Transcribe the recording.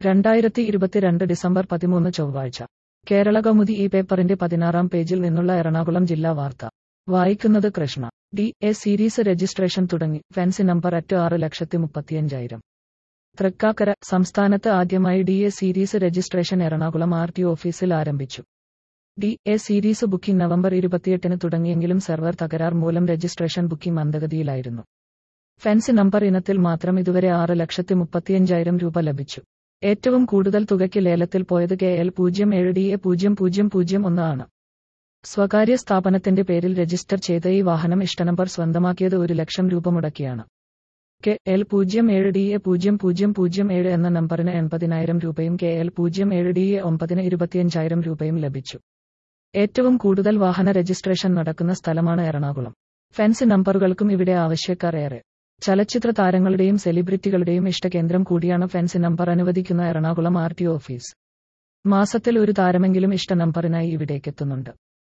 രണ്ടായിരത്തി ഇരുപത്തിരണ്ട് ഡിസംബർ പതിമൂന്ന് ചൊവ്വാഴ്ച കേരള കൗമുദി ഈ പേപ്പറിന്റെ പതിനാറാം പേജിൽ നിന്നുള്ള എറണാകുളം ജില്ലാ വാർത്ത വായിക്കുന്നത് Krishna D A series registration തുടങ്ങി ഫാൻസി നമ്പർ അറ്റ് ആറ് ലക്ഷത്തി മുപ്പത്തിയഞ്ചായിരം തൃക്കാക്കര സംസ്ഥാനത്ത് ആദ്യമായി D A series registration Ernakulam R T ഓഫീസിൽ ആരംഭിച്ചു D A series booking November ഇരുപത്തിയെട്ടിന് തുടങ്ങിയെങ്കിലും സെർവർ തകരാർ മൂലം രജിസ്ട്രേഷൻ ബുക്കിംഗ് മന്ദഗതിയിലായിരുന്നു ഫാൻസി നമ്പർ ഇനത്തിൽ മാത്രം ഇതുവരെ ആറ് ലക്ഷത്തി മുപ്പത്തിയഞ്ചായിരം രൂപ ലഭിച്ചു ഏറ്റവും കൂടുതൽ തുകയ്ക്ക് ലേലത്തിൽ പോയത് കെ എൽ പൂജ്യം ഏഴ് ഡി എ പൂജ്യം പൂജ്യം പൂജ്യം ഒന്ന് ആണ് സ്വകാര്യ സ്ഥാപനത്തിന്റെ പേരിൽ രജിസ്റ്റർ ചെയ്ത ഈ വാഹനം ഇഷ്ടനമ്പർ സ്വന്തമാക്കിയത് ഒരു ലക്ഷം രൂപ മുടക്കിയാണ് കെ എൽ പൂജ്യം ഏഴ് ഡി എ പൂജ്യം പൂജ്യം പൂജ്യം ഏഴ് എന്ന നമ്പറിന് എൺപതിനായിരം രൂപയും കെ എൽ പൂജ്യം ഏഴ് ഡി എ ഒമ്പതിന് ഇരുപത്തിയഞ്ചായിരം രൂപയും ലഭിച്ചു ഏറ്റവും കൂടുതൽ വാഹന രജിസ്ട്രേഷൻ നടക്കുന്ന സ്ഥലമാണ് എറണാകുളം ഫെൻസ് നമ്പറുകൾക്കും ഇവിടെ ആവശ്യക്കാർ ഏറെ ചലച്ചിത്ര താരങ്ങളുടെയും സെലിബ്രിറ്റികളുടെയും ഇഷ്ടകേന്ദ്രം കൂടിയാണ് ഫെൻസി നമ്പർ അനുവദിക്കുന്ന എറണാകുളം ആർ ടി ഓഫീസ് മാസത്തിൽ ഒരു താരമെങ്കിലും ഇഷ്ട നമ്പറിനായി ഇവിടേക്കെത്തുന്നുണ്ട്